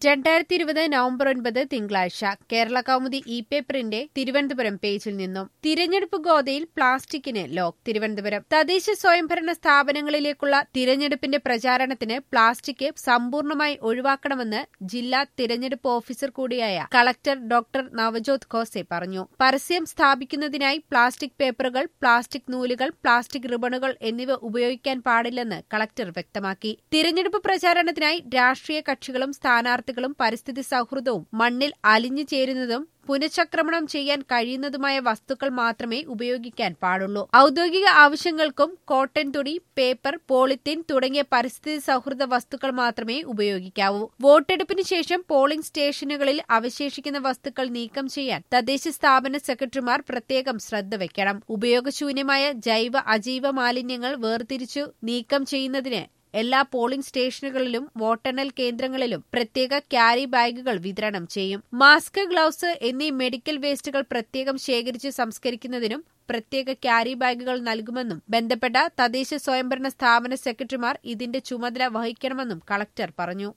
രണ്ടായിരത്തി ഇരുപത് നവംബർ ഒൻപത് തിങ്കളാഴ്ച കേരള കൗമുദി ഇ പേപ്പറിന്റെ തിരുവനന്തപുരം പേജിൽ നിന്നും തിരഞ്ഞെടുപ്പ് ഗോതയിൽ പ്ലാസ്റ്റിക്കിന് ലോക്ക് തിരുവനന്തപുരം തദ്ദേശ സ്വയംഭരണ സ്ഥാപനങ്ങളിലേക്കുള്ള തിരഞ്ഞെടുപ്പിന്റെ പ്രചാരണത്തിന് പ്ലാസ്റ്റിക് സമ്പൂർണ്ണമായി ഒഴിവാക്കണമെന്ന് ജില്ലാ തിരഞ്ഞെടുപ്പ് ഓഫീസർ കൂടിയായ കളക്ടർ ഡോക്ടർ നവജോത് ഖോസെ പറഞ്ഞു പരസ്യം സ്ഥാപിക്കുന്നതിനായി പ്ലാസ്റ്റിക് പേപ്പറുകൾ പ്ലാസ്റ്റിക് നൂലുകൾ പ്ലാസ്റ്റിക് റിബണുകൾ എന്നിവ ഉപയോഗിക്കാൻ പാടില്ലെന്ന് കളക്ടർ വ്യക്തമാക്കി തിരഞ്ഞെടുപ്പ് പ്രചാരണത്തിനായി രാഷ്ട്രീയ കക്ഷികളും സ്ഥാനാർത്ഥികളും പരിസ്ഥിതി സൗഹൃദവും മണ്ണിൽ അലിഞ്ഞു ചേരുന്നതും പുനഃചക്രമണം ചെയ്യാൻ കഴിയുന്നതുമായ വസ്തുക്കൾ മാത്രമേ ഉപയോഗിക്കാൻ പാടുള്ളൂ ഔദ്യോഗിക ആവശ്യങ്ങൾക്കും കോട്ടൺ തുണി പേപ്പർ പോളിത്തീൻ തുടങ്ങിയ പരിസ്ഥിതി സൗഹൃദ വസ്തുക്കൾ മാത്രമേ ഉപയോഗിക്കാവൂ വോട്ടെടുപ്പിന് ശേഷം പോളിംഗ് സ്റ്റേഷനുകളിൽ അവശേഷിക്കുന്ന വസ്തുക്കൾ നീക്കം ചെയ്യാൻ തദ്ദേശ സ്ഥാപന സെക്രട്ടറിമാർ പ്രത്യേകം ശ്രദ്ധ വയ്ക്കണം ഉപയോഗശൂന്യമായ ജൈവ അജൈവ മാലിന്യങ്ങൾ വേർതിരിച്ചു നീക്കം ചെയ്യുന്നതിന് എല്ലാ പോളിംഗ് സ്റ്റേഷനുകളിലും വോട്ടെണ്ണൽ കേന്ദ്രങ്ങളിലും പ്രത്യേക ക്യാരി ബാഗുകൾ വിതരണം ചെയ്യും മാസ്ക് ഗ്ലൌസ് എന്നീ മെഡിക്കൽ വേസ്റ്റുകൾ പ്രത്യേകം ശേഖരിച്ച് സംസ്കരിക്കുന്നതിനും പ്രത്യേക ക്യാരി ബാഗുകൾ നൽകുമെന്നും ബന്ധപ്പെട്ട തദ്ദേശ സ്വയംഭരണ സ്ഥാപന സെക്രട്ടറിമാർ ഇതിന്റെ ചുമതല വഹിക്കണമെന്നും കളക്ടർ പറഞ്ഞു